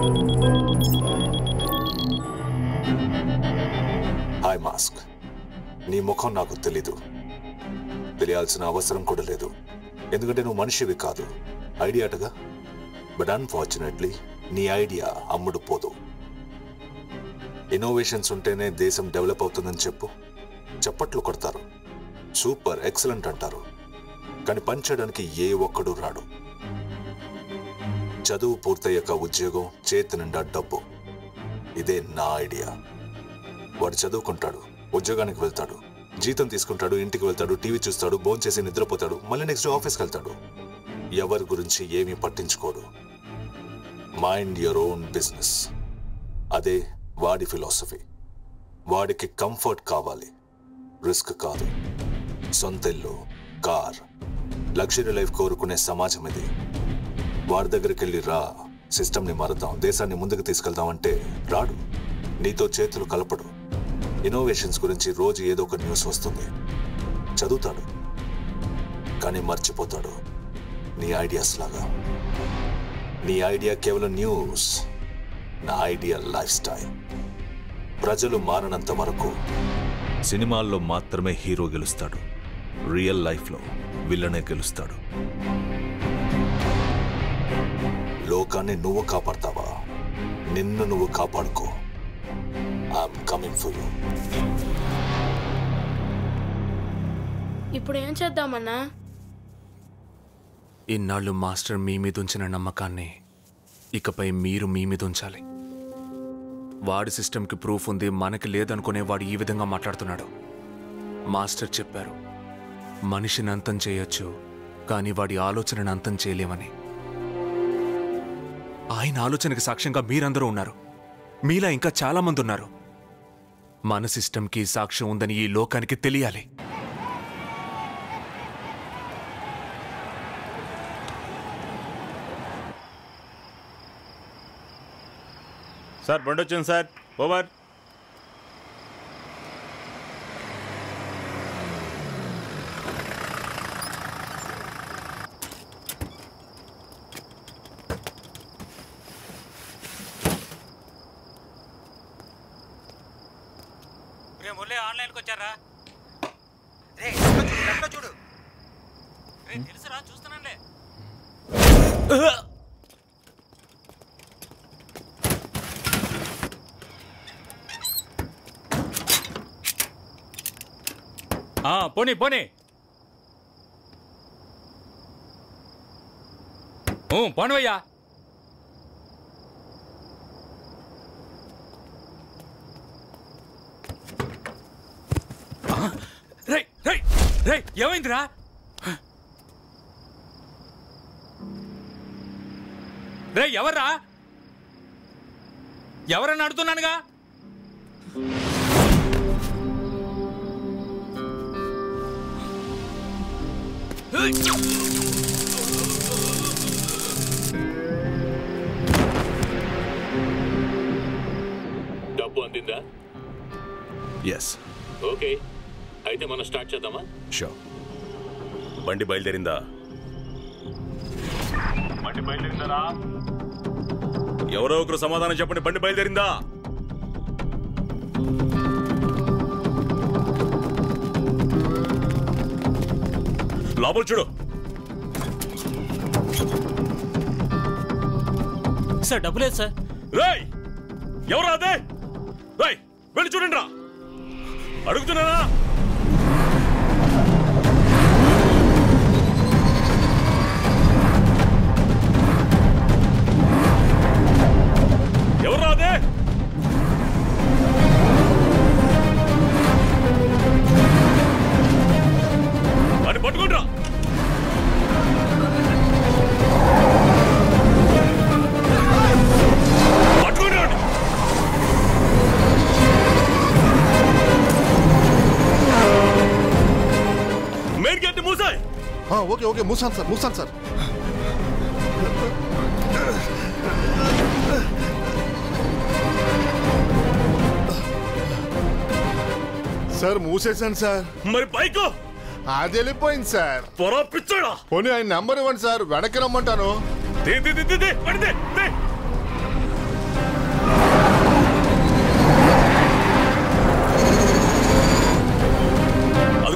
Hi mask నీ ముఖం నాకు తెలీదు తెలియాల్సిన అవసరం కూడా లేదు ఎందుకంటే నువ్వు మనిషివి కాదు ఐడియాటగా బట్ అన్ఫార్చునేట్లీ నీ ఐడియా అమ్ముడు పోదు ఇన్నోవేషన్స్ ఉంటేనే దేశం డెవలప్ అవుతుందని చెప్పు చప్పట్లు కొడతారు సూపర్ ఎక్సలెంట్ అంటారు కానీ పనిచేయడానికి ఏ ఒక్కడు రాడు చదువు పూర్తయ్యాక ఉద్యోగం చేతి నిండా డబ్బు ఇదే నా ఐడియా వాడు చదువుకుంటాడు ఉద్యోగానికి వెళ్తాడు జీతం తీసుకుంటాడు ఇంటికి వెళ్తాడు టీవీ చూస్తాడు భోజనం చేసి నిద్రపోతాడు మళ్ళీ నెక్స్ట్ ఆఫీస్కి వెళ్తాడు ఎవరి గురించి ఏమీ పట్టించుకోడు మైండ్ యువర్ ఓన్ బిజినెస్ అదే వాడి ఫిలాసఫీ వాడికి కంఫర్ట్ కావాలి రిస్క్ కాదు సొంత ఇల్లు కార్ లగ్జరీ లైఫ్ కోరుకునే సమాజం ఇది వాడి దగ్గరికి వెళ్ళి రా సిస్టమ్ని మారుద్దాం దేశాన్ని ముందుకు తీసుకెళ్దాం అంటే రాడు నీతో చేతులు కలపడు ఇన్నోవేషన్స్ గురించి రోజు ఏదో ఒక న్యూస్ వస్తుంది చదువుతాడు కానీ మర్చిపోతాడు నీ ఐడియాస్ లాగా నీ ఐడియా కేవలం న్యూస్ నా ఐడియా లైఫ్ స్టైల్ ప్రజలు మారనంత వరకు సినిమాల్లో మాత్రమే హీరో గెలుస్తాడు రియల్ లైఫ్లో విల్లనే గెలుస్తాడు లోకాన్ని నువ్వు కాపాడతావా నిన్ను నువ్వు కాపాడుకో ఐఎమ్ కమింగ్ ఫర్ యూ ఇప్పుడు ఏం చేద్దామన్నా ఇన్నాళ్ళు మాస్టర్ మీ మీద ఉంచిన నమ్మకాన్ని ఇకపై మీరు మీ మీద ఉంచాలి వాడి సిస్టమ్కి ప్రూఫ్ ఉంది మనకి లేదనుకునే వాడు ఈ విధంగా మాట్లాడుతున్నాడు మాస్టర్ చెప్పారు మనిషిని అంతం చేయొచ్చు కానీ వాడి ఆలోచనను అంతం చేయలేమని ఆయన ఆలోచనకి సాక్ష్యంగా మీరందరూ ఉన్నారు మీలా ఇంకా చాలా మంది ఉన్నారు మన సిస్టమ్కి సాక్ష్యం ఉందని ఈ లోకానికి తెలియాలి సార్ బండి వచ్చింది సార్ ఓవర్ రే మురళి ఆన్లైన్కి వచ్చారా రే లెఫ్ట్లో చూడు లెఫ్ట్లో చూడు రే తెలుసురా చూస్తున్నానులే ఆ, పోనీ పోనీ ఊ, పోనివయ్యా రే రే రే ఏమైందిరా రే ఎవర్రా ఎవరని అడుగుతున్నానుగా డబ్బు అందిందా ఎస్ ఓకే అయితే మనం స్టార్ట్ చేద్దామా షో బండి బయలుదేరిందా బండి బయలుదేరిందరా ఎవరో ఒకరు సమాధానం చెప్పండి బండి బయలుదేరిందా లోపల చూడు సార్ డబ్బు లేదు సార్ రేయ్ ఎవరు అదే రేయ్ వెళ్ళి చూడండి రా అడుగుతున్నానా ఎవరు అదే వాడిని పట్టుకుంటా పట్టుకుంటా మెయిన్ గేట్ మూసాయి ఆ, ఓకే ఓకే మూసాను సార్ మూసాను సార్ సార్ మూసేశాను సార్ మరి బైక్ అది వెళ్ళిపోయింది సార్ పొర పిచ్చోడా పోనీ ఆయన నెంబర్ ఇవ్వండి సార్ వెనక్కి రమ్మంటాను దే దే దే దే దే బండి దే దే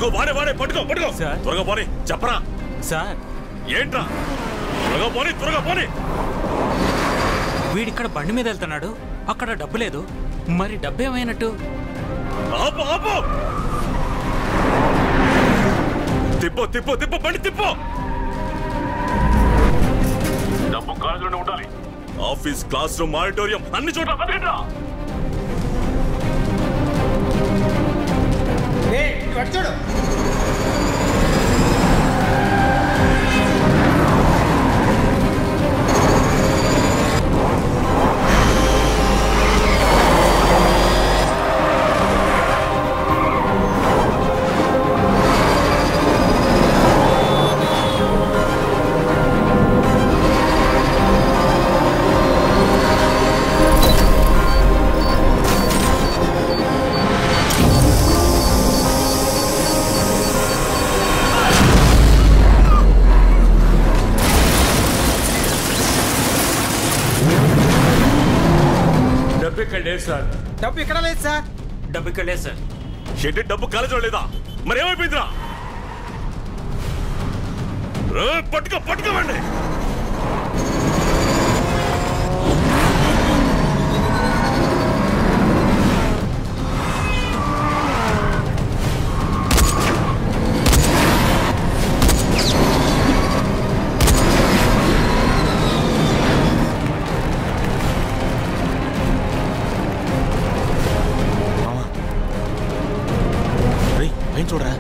వాడే వాడే పట్టుకో పట్టుకో సార్. త్వరగా పోనీ చెప్పరా సార్ ఏంట్రా త్వరగా పోనీ త్వరగా పోనీ వీడిక్కడ బండి మీద వెళ్తున్నాడు అక్కడ డబ్బు లేదు మరి డబ్బు ఏమైనట్టు ఆపు ఆపు తిప్పు తిప్పు తిప్పు బండి తిప్పు డబ్బు కాలేజీలోనే ఉండాలి ఆఫీస్ క్లాస్ రూమ్ ఆడిటోరియం అన్ని చోట్ల వెతకండిరా. ఏయ్, ఇటు అటు చూడు డబ్బు ఇక్కడ లేదు సార్ డబ్బు ఇక్కడ లేదు సార్ డబ్బు ఇక్కడ లేదు సార్ ఏంటి డబ్బు కాలేజీలో లేదా మరి ఏమైపోయిందిరా ఏ, పట్టుకో పట్టుకోవండి చూడరా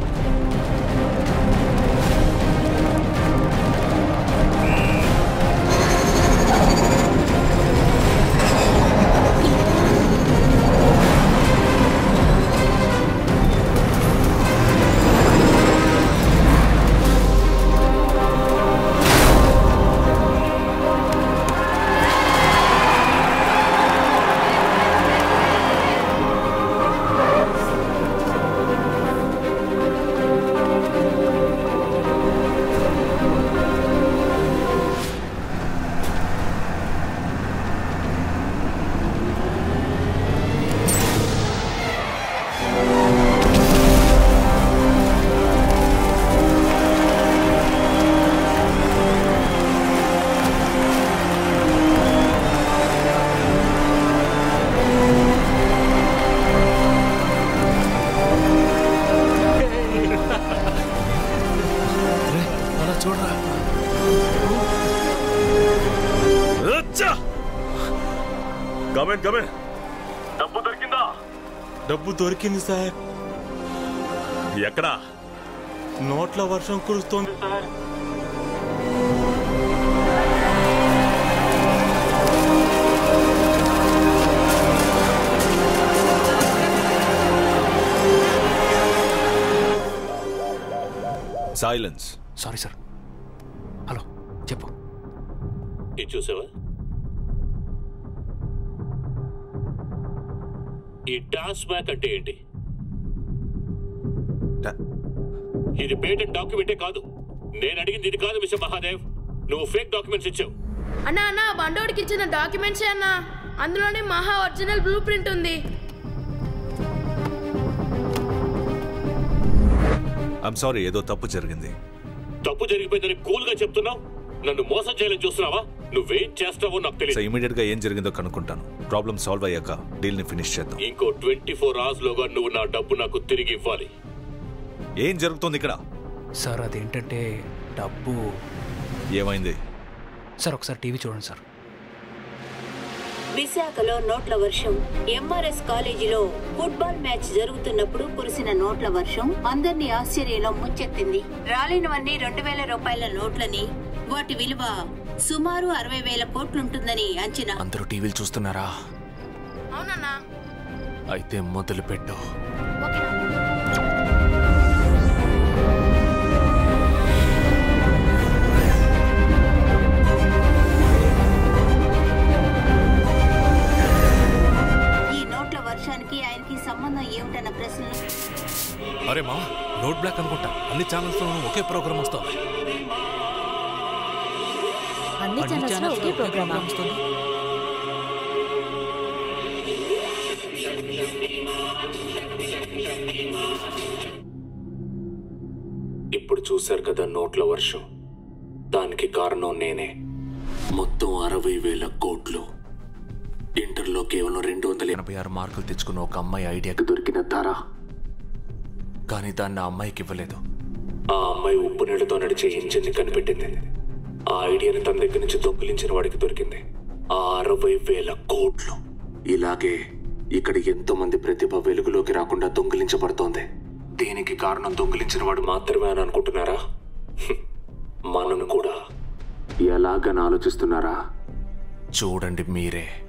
అలా చూడరా అచ్చా కమెంట్ కమెంట్ డబ్బు దొరికిందా డబ్బు దొరికింది సార్ ఎక్కడా నోట్ల వర్షం కురుస్తోంది sir silence sorry sir hello చెప్పు ఇది చూసావా ఈ టాస్ బ్యాక్ అంటే ఏంటి ఇది పేటెంట్ డాక్యుమెంటే కాదు నేను అడిగింది ఇది కాదు మిస్టర్ మహాదేవ్ నువ్వు ఫేక్ డాక్యుమెంట్స్ ఇచ్చావు అన్నా అన్న బండోడికి ఇచ్చిన డాక్యుమెంట్సే అన్న అందులోనే మహా ఒరిజినల్ బ్లూ ప్రింట్ ఉంది ఐమ్ సారీ ఏదో తప్పు జరిగింది తప్పు జరిగిపోయిందని కూల్ గా చెప్తున్నావు నన్ను మోసం చేయాలని చూస్తున్నావా నువ్వేం చేస్తావో నాకు సో తెలియదు ఇమీడియట్ గా ఏం జరిగిందో కనుక్కుంటాను ప్రాబ్లం సాల్వ్ అయ్యాక డీల్ ని ఫినిష్ చేద్దాం ఇంకో ట్వంటీ ఫోర్ అవర్స్ లోగా నువ్వు నా డబ్బు నాకు తిరిగి ఇవ్వాలి ఏం జరుగుతుంది ఇక్కడ సార్ అదేంటంటే డబ్బు ఏమైంది సార్ ఒకసారి టీవీ చూడండి సార్ విశాఖలో నోట్ల వర్షం ఎంఆర్ఎస్ కాలేజీలో ఫుట్బాల్ మ్యాచ్ జరుగుతున్నప్పుడు కురిసిన నోట్ల వర్షం అందరినీ ఆశ్చర్యంలో ముంచెత్తింది రాలినవన్నీ రెండు వేల రూపాయల నోట్లని వాటి విలువ సుమారు అరవై వేల కోట్లుంటుందని అంచనా అందరూ టీవీలు చూస్తున్నారా అవునన్నా అయితే మొదలు పెట్టు ఓకేనా ఈ నోట్ల వర్షానికి ఆయనకి సంబంధం ఏమిటన్న ప్రశ్నలు అరే మా నోట్ బ్లాక్ అనుకుంటా అన్ని ఛానల్స్ ఒకే ప్రోగ్రామ్ వస్తుంది అన్ని ఛానల్స్ లో ఒకే ప్రోగ్రామా వస్తుంది ఇప్పుడు చూశారు కదా నోట్ల వర్షం దానికి కారణం నేనే మొత్తం అరవై వేల కోట్లు ఇంటర్లో కేవలం రెండు వందల ఎనభై ఆరు మార్కులు తెచ్చుకున్న ఒక అమ్మాయి ఐడియాకి దొరికిన ధర కానీ దాన్ని ఆ అమ్మాయికి ఇవ్వలేదు ఆ అమ్మాయి ఉప్పు నీళ్ళతో నడిచే ఇంజిన్ని కనిపెట్టింది ఆ ఐడియాని తన దగ్గర నుంచి దొంగిలించిన వాడికి దొరికింది ఆ అరవై వేల కోట్లు ఇలాగే ఇక్కడ ఎంతో మంది ప్రతిభ వెలుగులోకి రాకుండా దొంగిలించబడుతోంది దీనికి కారణం దొంగిలించిన వాడు మాత్రమే అని అనుకుంటున్నారా హ్మ్. మనం కూడా ఎలాగని ఆలోచిస్తున్నారా చూడండి మీరే